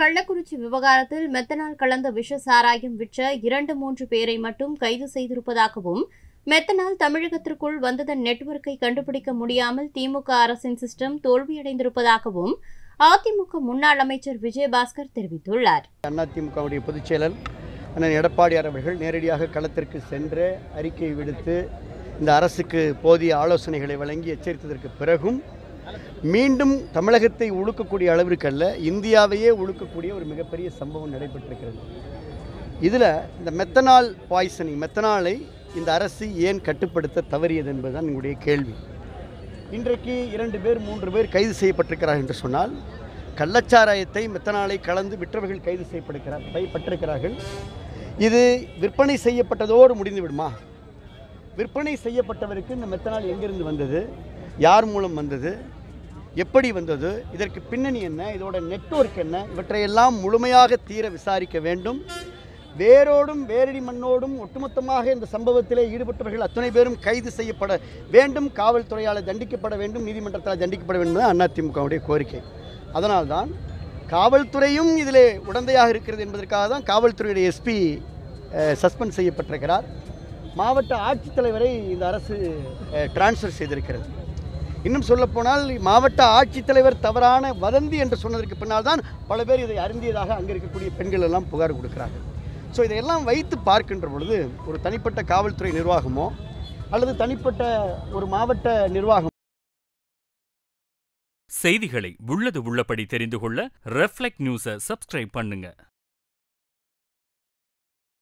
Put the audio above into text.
கள்ளக்குறிச்சி விவகாரத்தில் மெத்தனால் கலந்த விஷ சாராயம் விற்ற இரண்டு மூன்று பேரை மட்டும் கைது செய்திருப்பதாகவும் மெத்தனால் தமிழகத்திற்குள் வந்ததன் நெட்வொர்க்கை கண்டுபிடிக்க முடியாமல் திமுக அரசின் சிஸ்டம் தோல்வியடைந்திருப்பதாகவும் அதிமுக முன்னாள் அமைச்சர் விஜயபாஸ்கர் தெரிவித்துள்ளார் அதிமுகவுடைய பொதுச் செயலர் அண்ணன் எடப்பாடியார் அவர்கள் நேரடியாக களத்திற்கு சென்று அறிக்கை விடுத்து இந்த அரசுக்கு போதிய ஆலோசனைகளை வழங்கி எச்சரித்ததற்கு பிறகும் மீண்டும் தமிழகத்தை உழுக்கக்கூடிய அளவிற்கு அல்ல இந்தியாவையே உழுக்கக்கூடிய ஒரு மிகப்பெரிய சம்பவம் நடைபெற்றிருக்கிறது இதில் இந்த மெத்தனால் பாய்சனிங் மெத்தனாலை இந்த அரசு ஏன் கட்டுப்படுத்த தவறியது என்பதுதான் எங்களுடைய கேள்வி இன்றைக்கு இரண்டு பேர் மூன்று பேர் கைது செய்யப்பட்டிருக்கிறார்கள் என்று சொன்னால் கள்ளச்சாராயத்தை மெத்தனாலை கலந்து விற்றவர்கள் கைது செய்யப்படுகிறார் பட்டிருக்கிறார்கள் இது விற்பனை செய்யப்பட்டதோடு முடிந்து விடுமா விற்பனை செய்யப்பட்டவருக்கு இந்த மெத்தனால் எங்கிருந்து வந்தது யார் மூலம் வந்தது எப்படி வந்தது இதற்கு பின்னணி என்ன இதோட நெட்வொர்க் என்ன இவற்றையெல்லாம் முழுமையாக தீர விசாரிக்க வேண்டும் வேரோடும் வேரடி மண்ணோடும் ஒட்டுமொத்தமாக இந்த சம்பவத்திலே ஈடுபட்டவர்கள் அத்தனை பேரும் கைது செய்யப்பட வேண்டும் காவல்துறையால் தண்டிக்கப்பட வேண்டும் நீதிமன்றத்தால் தண்டிக்கப்பட வேண்டும் என்பது அதிமுகவுடைய கோரிக்கை அதனால்தான் காவல்துறையும் இதிலே உடந்தையாக இருக்கிறது என்பதற்காக தான் காவல்துறையுடைய எஸ்பி சஸ்பெண்ட் செய்யப்பட்டிருக்கிறார் மாவட்ட ஆட்சித்தலைவரை இந்த அரசு டிரான்ஸ்ஃபர் செய்திருக்கிறது இன்னும் சொல்லப்போனால் மாவட்ட ஆட்சித்தலைவர் தவறான வதந்தி என்று சொன்னதற்கு பின்னால் தான் பல பேர் இதை அருந்தியதாக அங்கே இருக்கக்கூடிய பெண்கள் எல்லாம் புகார் கொடுக்கிறார்கள் ஸோ இதையெல்லாம் வைத்து பார்க்கின்ற பொழுது ஒரு தனிப்பட்ட காவல்துறை நிர்வாகமோ அல்லது தனிப்பட்ட ஒரு மாவட்ட நிர்வாகம் செய்திகளை உள்ளது உள்ளபடி தெரிந்து கொள்ள ரெஃப்ளெக்ட் நியூஸை சப்ஸ்கிரைப் பண்ணுங்க